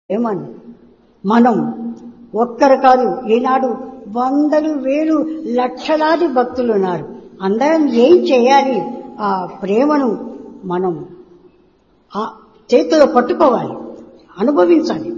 ఏమని మనం ఒక్కరు కాదు ఈనాడు వందలు వేలు లక్షలాది భక్తులు ఉన్నారు అందరం ఏం చేయాలి ఆ ప్రేమను మనం ఆ చేతిలో పట్టుకోవాలి అనుభవించాలి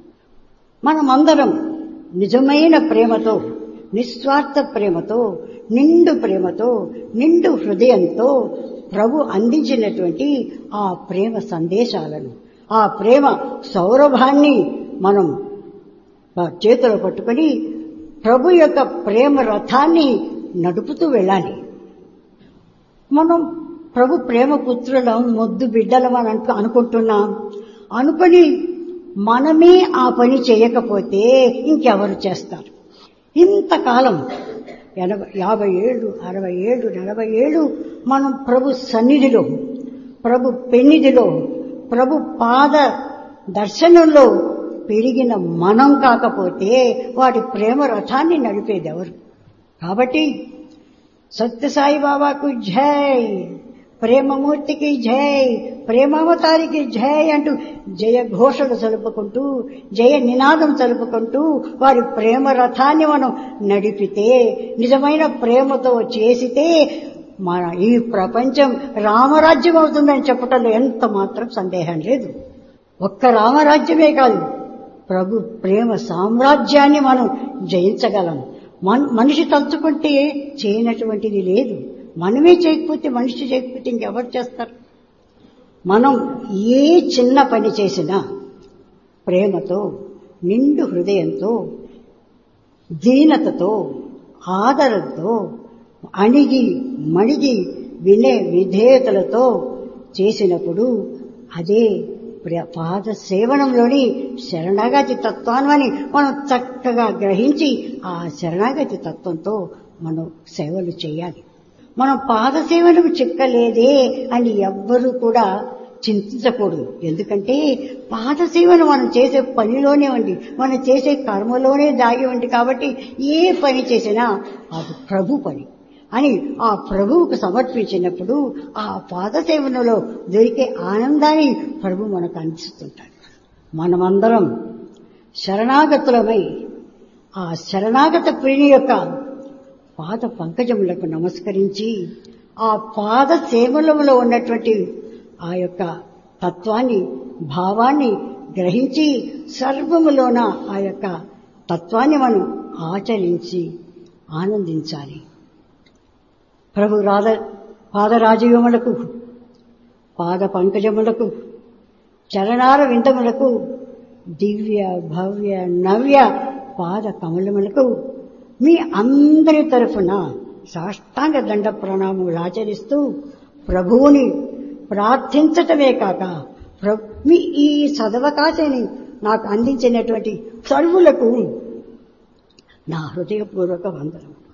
మనమందరం నిజమైన ప్రేమతో నిస్వార్థ ప్రేమతో నిండు ప్రేమతో నిండు హృదయంతో ప్రభు అందించినటువంటి ఆ ప్రేమ సందేశాలను ఆ ప్రేమ సౌరభాన్ని మనం చేతిలో పట్టుకొని ప్రభు యొక్క ప్రేమ రథాన్ని నడుపుతూ వెళ్ళాలి మనం ప్రభు ప్రేమ పుత్రులం మొద్దు బిడ్డలం అని అనుకు అనుకుంటున్నాం అనుకుని మనమే ఆ పని చేయకపోతే ఇంకెవరు చేస్తారు ఇంతకాలం ఎనభై యాభై ఏళ్ళు అరవై ఏళ్ళు నలభై ఏళ్ళు మనం ప్రభు సన్నిధిలో ప్రభు పెన్నిధిలో ప్రభు పాద దర్శనంలో పెరిగిన మనం కాకపోతే వాడి ప్రేమ రథాన్ని నడిపేది ఎవరు కాబట్టి సత్యసాయి బాబాకు జై ప్రేమమూర్తికి జై ప్రేమావతారికి జై అంటూ జయ ఘోషలు చలుపుకుంటూ జయ నినాదం చలుపుకుంటూ వారి ప్రేమ రథాన్ని మనం నడిపితే నిజమైన ప్రేమతో చేసితే మన ఈ ప్రపంచం రామరాజ్యం అవుతుందని చెప్పటంలో ఎంత మాత్రం సందేహం లేదు ఒక్క రామరాజ్యమే కాదు ప్రభు ప్రేమ సామ్రాజ్యాన్ని మనం జయించగలం మనిషి తలుచుకుంటే చేయనటువంటిది లేదు మనమే చేయకపోతే మనిషి చేయకపోతే ఇంకెవరు చేస్తారు మనం ఏ చిన్న పని చేసినా ప్రేమతో నిండు హృదయంతో దీనతతో ఆదరంతో అణిగి మణిగి వినే విధేయతలతో చేసినప్పుడు అదే పాద సేవనంలోని శరణాగతి తత్వాన్ని మనం చక్కగా గ్రహించి ఆ శరణాగతి తత్వంతో మనం సేవలు చేయాలి మనం పాద సేవలకు చిక్కలేదే అని ఎవ్వరూ కూడా చింతించకూడదు ఎందుకంటే పాద సేవను మనం చేసే పనిలోనే ఉంది మనం చేసే కర్మలోనే దాగి ఉంది కాబట్టి ఏ పని చేసినా అది ప్రభు పని అని ఆ ప్రభువుకు సమర్పించినప్పుడు ఆ పాదసేవనలో దొరికే ఆనందాన్ని ప్రభు మనకు అందిస్తుంటాడు మనమందరం శరణాగతులమై ఆ శరణాగత ప్రియుని యొక్క పాద పంకజములకు నమస్కరించి ఆ పాద సేవలలో ఉన్నటువంటి ఆ యొక్క తత్వాన్ని భావాన్ని గ్రహించి సర్వములోన ఆ యొక్క తత్వాన్ని మనం ఆచరించి ఆనందించాలి ప్రభు రాధ పాదరాజయోములకు పాద పంకజములకు చరణార విందములకు దివ్య భవ్య నవ్య పాద కమలములకు మీ అందరి తరఫున సాష్టాంగ దండ ప్రణామములు ఆచరిస్తూ ప్రభువుని ప్రార్థించటమే కాక మీ ఈ సదవకాశాన్ని నాకు అందించినటువంటి సర్వులకు నా హృదయపూర్వక వందనం